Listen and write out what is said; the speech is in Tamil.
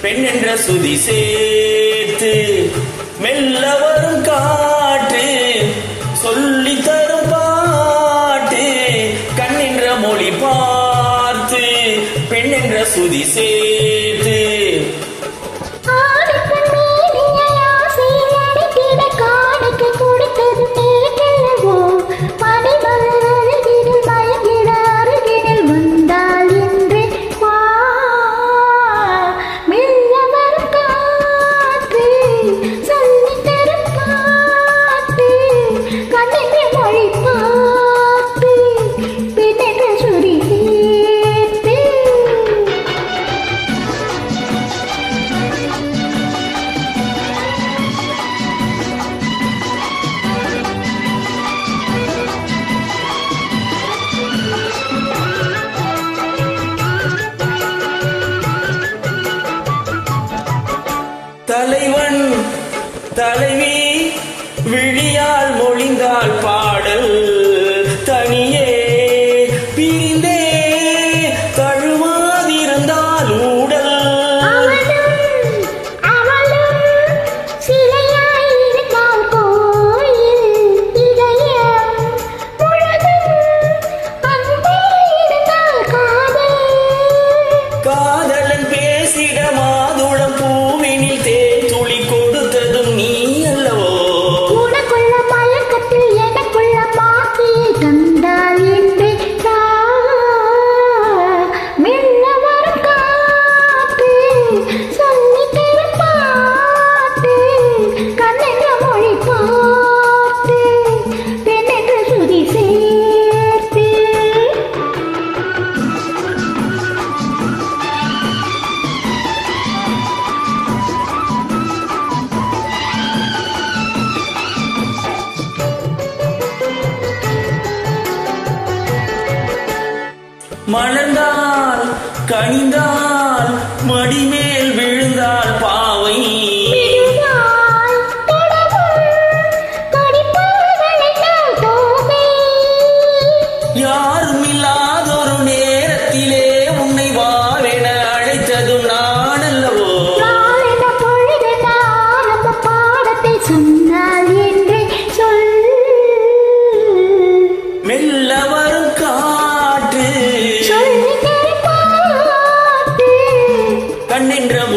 பெண் என்ற சுதி சேர்த்து மெல்ல வரும் காற்று சொல்லி தரும் பாட்டு கண் என்ற மொழி பார்த்து பெண் என்ற சுதி சேர்த்து ஆணுக்கு மீறிய ஆசையில் அடைத்திட காணுக்கு கொடுத்தது நேற்றல்லவோ மணிமலர் அருகினில் மயங்கிட அருகினில் வந்தால் இன்று வா மெல்ல வரும் காற்று சொல்லித் தரும் பாட்டு கண்ணென்ற மொழி பார்த்து பின்னென்ற சுரி சேர்த்து தலைவன் தலைவி விழியால் மொழிந்தால் பாடல் தனியே பிரிந்தே தழுவாதிருந்தால் ஊடல் அவளும் அவளும் சிலையாயிருந்தால் கோயில் இதயம் முழுதும் அன்பே இருந்தால் காதல் காதலன் பேசிட மாதுளம் பூவினில் தேன் துளி கொடுத்ததும் நீ அல்லவோ உனக்குள்ள மயக்கத்தில் எனக்குள்ள மாத்தியை தந்தால் என்று மெல்ல வரும் காத்து சொல்லி தரும் பாட்டு கண்ணென்ற மொழி பார்த்து பெண்ணென்ற சுதி சேர்த்து மலர்ந்தால் கனிந்தால் மடிமேல் விழுந்தால் பாவை விழுந்தால் தொடவும் கடிப்பார்களென்றால் தோகை யாரும் இல்லாதொரு நேரத்திலே உன்னை வாவென அழைத்ததும் நான் அல்லவோ நாளென பொழுதென ஆரம்ப பாடத்தை சொன்னால் என்று சொல் மெல்ல வரும் காற்று சொல்லித் தரும் பாட்டு கண்ணென்ற